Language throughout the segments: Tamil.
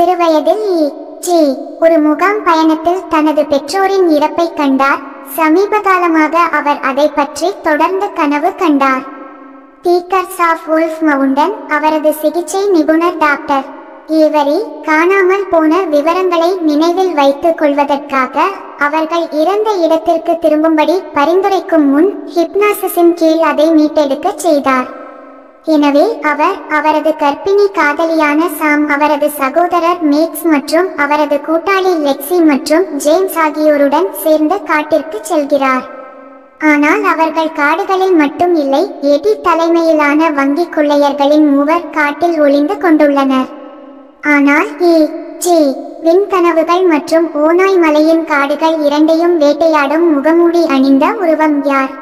சிறுவயதில் இ ஜி ஒரு முகாம் பயணத்தில் தனது பெற்றோரின் இறப்பை கண்டார் சமீப காலமாக அவர் அதை பற்றி தொடர்ந்து கனவு கண்டார் டீக்கர்ஸ் ஆஃப் உல்ஃப் மவுண்டன் அவரது சிகிச்சை நிபுணர் டாக்டர் ஏவரி காணாமல் போன விவரங்களை நினைவில் வைத்துக் கொள்வதற்காக அவர்கள் இறந்த இடத்திற்கு திரும்பும்படி பரிந்துரைக்கும் முன் ஹிப்னாசிஸின் கீழ் அதை மீட்டெடுக்கச் செய்தார் எனவே அவர் அவரது கர்ப்பிணி காதலியான சாம் அவரது சகோதரர் மேக்ஸ் மற்றும் அவரது கூட்டாளி லெக்ஸி மற்றும் ஜேம்ஸ் ஆகியோருடன் சேர்ந்து காட்டிற்கு செல்கிறார் ஆனால் அவர்கள் காடுகளில் மட்டும் இல்லை எடி தலைமையிலான வங்கி கொள்ளையர்களின் மூவர் காட்டில் ஒளிந்து கொண்டுள்ளனர் ஆனால் இ ஜி விண்கனவுகள் மற்றும் ஓனாய் மலையின் காடுகள் இரண்டையும் வேட்டையாடும் முகமூடி அணிந்த உருவம் யார்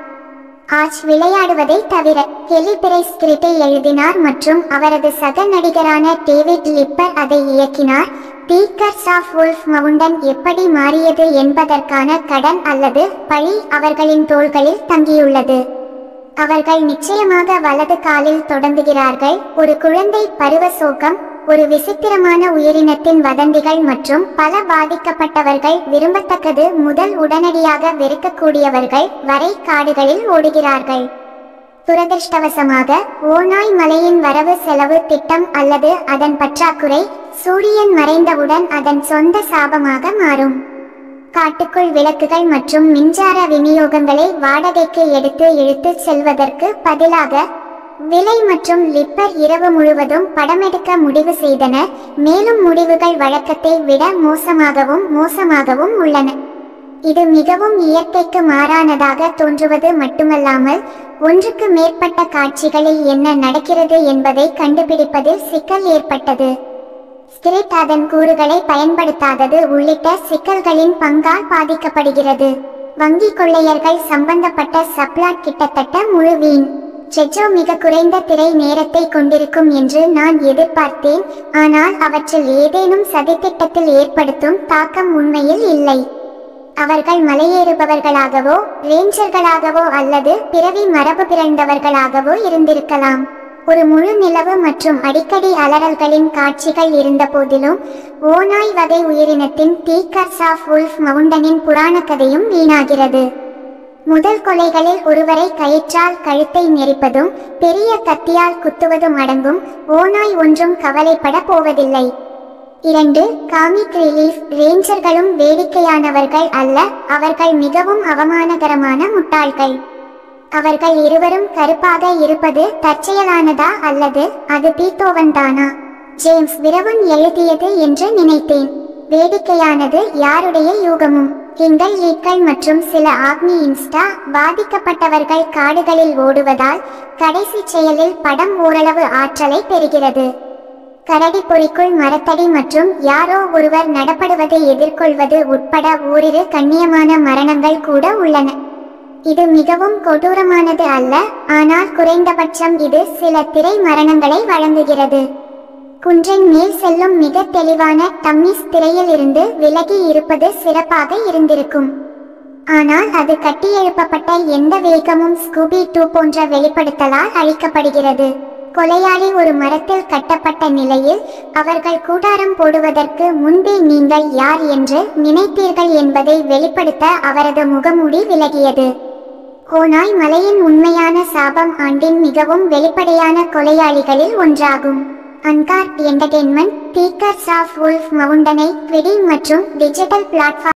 ஆஜ் விளையாடுவதை தவிர ஹெலி பிரை ஸ்கிரிப்டை எழுதினார் மற்றும் அவரது சக நடிகரான டேவிட் லிப்பர் அதை இயக்கினார் டீக்கர்ஸ் ஆஃப் உல்ஃப் மவுண்டன் எப்படி மாறியது என்பதற்கான கடன் அல்லது பழி அவர்களின் தோள்களில் தங்கியுள்ளது அவர்கள் நிச்சயமாக வலது காலில் தொடங்குகிறார்கள் ஒரு குழந்தை பருவ சோகம் ஒரு விசித்திரமான உயிரினத்தின் வதந்திகள் மற்றும் பல பாதிக்கப்பட்டவர்கள் விரும்பத்தக்கது முதல் உடனடியாக வெறுக்கக்கூடியவர்கள் வரை காடுகளில் ஓடுகிறார்கள் துரதிர்ஷ்டவசமாக ஓநாய் மலையின் வரவு செலவு திட்டம் அல்லது அதன் பற்றாக்குறை சூரியன் மறைந்தவுடன் அதன் சொந்த சாபமாக மாறும் காட்டுக்குள் விளக்குகள் மற்றும் மின்சார விநியோகங்களை வாடகைக்கு எடுத்து இழுத்துச் செல்வதற்கு பதிலாக விலை மற்றும் லிப்பர் இரவு முழுவதும் படமெடுக்க முடிவு செய்தனர் மேலும் முடிவுகள் வழக்கத்தை விட மோசமாகவும் மோசமாகவும் உள்ளன இது மிகவும் இயற்கைக்கு மாறானதாக தோன்றுவது மட்டுமல்லாமல் ஒன்றுக்கு மேற்பட்ட காட்சிகளில் என்ன நடக்கிறது என்பதை கண்டுபிடிப்பதில் சிக்கல் ஏற்பட்டது ஸ்கிரிப்ட் அதன் கூறுகளை பயன்படுத்தாதது உள்ளிட்ட சிக்கல்களின் பங்கால் பாதிக்கப்படுகிறது வங்கி கொள்ளையர்கள் சம்பந்தப்பட்ட சப்ளாட் கிட்டத்தட்ட முழு வீண் செஜோ மிக குறைந்த திரை நேரத்தை கொண்டிருக்கும் என்று நான் எதிர்பார்த்தேன் ஆனால் அவற்றில் ஏதேனும் சதித்திட்டத்தில் ஏற்படுத்தும் தாக்கம் உண்மையில் இல்லை அவர்கள் மலையேறுபவர்களாகவோ ரேஞ்சர்களாகவோ அல்லது பிறவி மரபு பிறந்தவர்களாகவோ இருந்திருக்கலாம் ஒரு முழு நிலவு மற்றும் அடிக்கடி அலறல்களின் காட்சிகள் இருந்த போதிலும் ஓநாய் வகை உயிரினத்தின் டீக்கர்ஸ் ஆஃப் உல்ஃப் மவுண்டனின் புராண கதையும் வீணாகிறது முதல் கொலைகளில் ஒருவரை கயிற்றால் கழுத்தை நெரிப்பதும் பெரிய கத்தியால் குத்துவதும் அடங்கும் ஓநாய் ஒன்றும் கவலைப்பட போவதில்லை இரண்டு காமிக் ரிலீஃப் ரேஞ்சர்களும் வேடிக்கையானவர்கள் அல்ல அவர்கள் மிகவும் அவமானகரமான முட்டாள்கள் அவர்கள் இருவரும் கருப்பாக இருப்பது தற்செயலானதா அல்லது அது பீத்தோவன் தானா ஜேம்ஸ் விரவன் எழுதியது என்று நினைத்தேன் வேடிக்கையானது யாருடைய யூகமும் எங்கள் லீக்கள் மற்றும் சில ஆக்னி இன்ஸ்டா பாதிக்கப்பட்டவர்கள் காடுகளில் ஓடுவதால் கடைசி செயலில் படம் ஓரளவு ஆற்றலை பெறுகிறது கரடி பொறிக்குள் மரத்தடி மற்றும் யாரோ ஒருவர் நடப்படுவதை எதிர்கொள்வது உட்பட ஓரிரு கண்ணியமான மரணங்கள் கூட உள்ளன இது மிகவும் கொடூரமானது அல்ல ஆனால் குறைந்தபட்சம் இது சில திரை மரணங்களை வழங்குகிறது குன்றின் மேல் செல்லும் மிக தெளிவான தம்மிஸ் திரையில் இருந்து விலகி இருப்பது சிறப்பாக இருந்திருக்கும் ஆனால் அது கட்டியெழுப்பப்பட்ட எந்த வேகமும் ஸ்கூபி டூ போன்ற வெளிப்படுத்தலால் அழிக்கப்படுகிறது கொலையாளி ஒரு மரத்தில் கட்டப்பட்ட நிலையில் அவர்கள் கூடாரம் போடுவதற்கு முன்பே நீங்கள் யார் என்று நினைத்தீர்கள் என்பதை வெளிப்படுத்த அவரது முகமூடி விலகியது கோனாய் மலையின் உண்மையான சாபம் ஆண்டின் மிகவும் வெளிப்படையான கொலையாளிகளில் ஒன்றாகும் அன்கார் என்டர்டெயின்மெண்ட் டீக்கர்ஸ் ஆஃப் உல்ஃப் மவுண்டனை ட்விடி மற்றும் டிஜிட்டல் பிளாட்ஃபார்ம்